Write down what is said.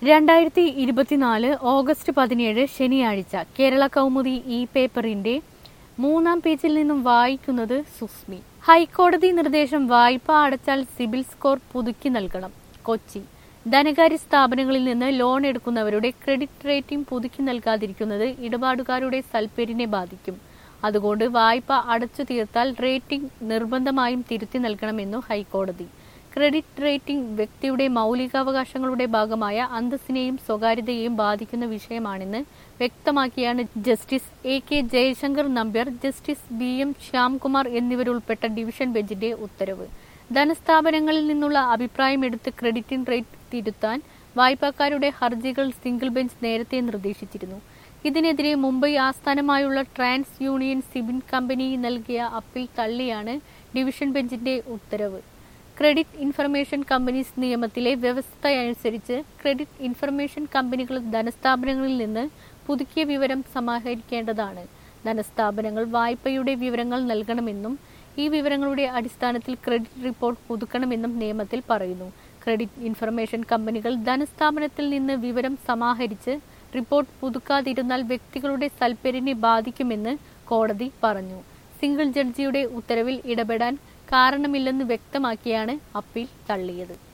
രണ്ടായിരത്തി ഇരുപത്തിനാല് ഓഗസ്റ്റ് പതിനേഴ് ശനിയാഴ്ച കേരള കൗമുദി ഇ പേപ്പറിന്റെ മൂന്നാം പേജിൽ നിന്നും വായിക്കുന്നത് സുസ്മി ഹൈക്കോടതി നിർദ്ദേശം വായ്പ അടച്ചാൽ സിബിൽ സ്കോർ പുതുക്കി നൽകണം കൊച്ചി ധനകാര്യ സ്ഥാപനങ്ങളിൽ നിന്ന് ലോൺ എടുക്കുന്നവരുടെ ക്രെഡിറ്റ് റേറ്റിംഗ് പുതുക്കി നൽകാതിരിക്കുന്നത് ഇടപാടുകാരുടെ സൽപ്പേരിനെ ബാധിക്കും അതുകൊണ്ട് വായ്പ അടച്ചു തീർത്താൽ റേറ്റിംഗ് നിർബന്ധമായും തിരുത്തി നൽകണമെന്നു ഹൈക്കോടതി ക്രെഡിറ്റ് റേറ്റിംഗ് വ്യക്തിയുടെ മൗലികാവകാശങ്ങളുടെ ഭാഗമായ അന്തസ്സിനെയും സ്വകാര്യതയെയും ബാധിക്കുന്ന വിഷയമാണെന്ന് വ്യക്തമാക്കിയാണ് justice A K Jayasankar Nambiar justice B M Shyamkumar എന്നിവരുൾപ്പെട്ട ഡിവിഷൻ ബെഞ്ചിന്റെ ഉത്തരവ് ധനസ്ഥാപനങ്ങളിൽ നിന്നുള്ള അഭിപ്രായം എടുത്ത് ക്രെഡിറ്റിംഗ് റേറ്റ് തിരുത്താൻ വായ്പക്കാരുടെ ഹർജികൾ സിംഗിൾ ബെഞ്ച് നേരത്തെ നിർദ്ദേശിച്ചിരുന്നു ഇതിനെതിരെ മുംബൈ ആസ്ഥാനമായുള്ള ട്രാൻസ് യൂണിയൻ സിബിൻ കമ്പനി നൽകിയ അപ്പീൽ തള്ളിയാണ് ഡിവിഷൻ ബെഞ്ചിന്റെ ഉത്തരവ് ക്രെഡിറ്റ് ഇൻഫർമേഷൻ കമ്പനീസ് നിയമത്തിലെ വ്യവസ്ഥയനുസരിച്ച് ക്രെഡിറ്റ് ഇൻഫർമേഷൻ കമ്പനികൾ ധനസ്ഥാപനങ്ങളിൽ നിന്ന് പുതുക്കിയ വിവരം സമാഹരിക്കേണ്ടതാണ് ധനസ്ഥാപനങ്ങൾ വായ്പയുടെ വിവരങ്ങൾ നൽകണമെന്നും ഈ വിവരങ്ങളുടെ അടിസ്ഥാനത്തിൽ ക്രെഡിറ്റ് റിപ്പോർട്ട് പുതുക്കണമെന്നും നിയമത്തിൽ പറയുന്നു ക്രെഡിറ്റ് ഇൻഫർമേഷൻ കമ്പനികൾ ധനസ്ഥാപനത്തിൽ നിന്ന് വിവരം സമാഹരിച്ച് റിപ്പോർട്ട് പുതുക്കാതിരുന്നാൽ വ്യക്തികളുടെ സൽപ്പേരിനെ ബാധിക്കുമെന്ന് കോടതി പറഞ്ഞു സിംഗിൾ ജഡ്ജിയുടെ ഉത്തരവിൽ ഇടപെടാൻ കാരണമില്ലെന്ന് വ്യക്തമാക്കിയാണ് അപ്പീൽ തള്ളിയത്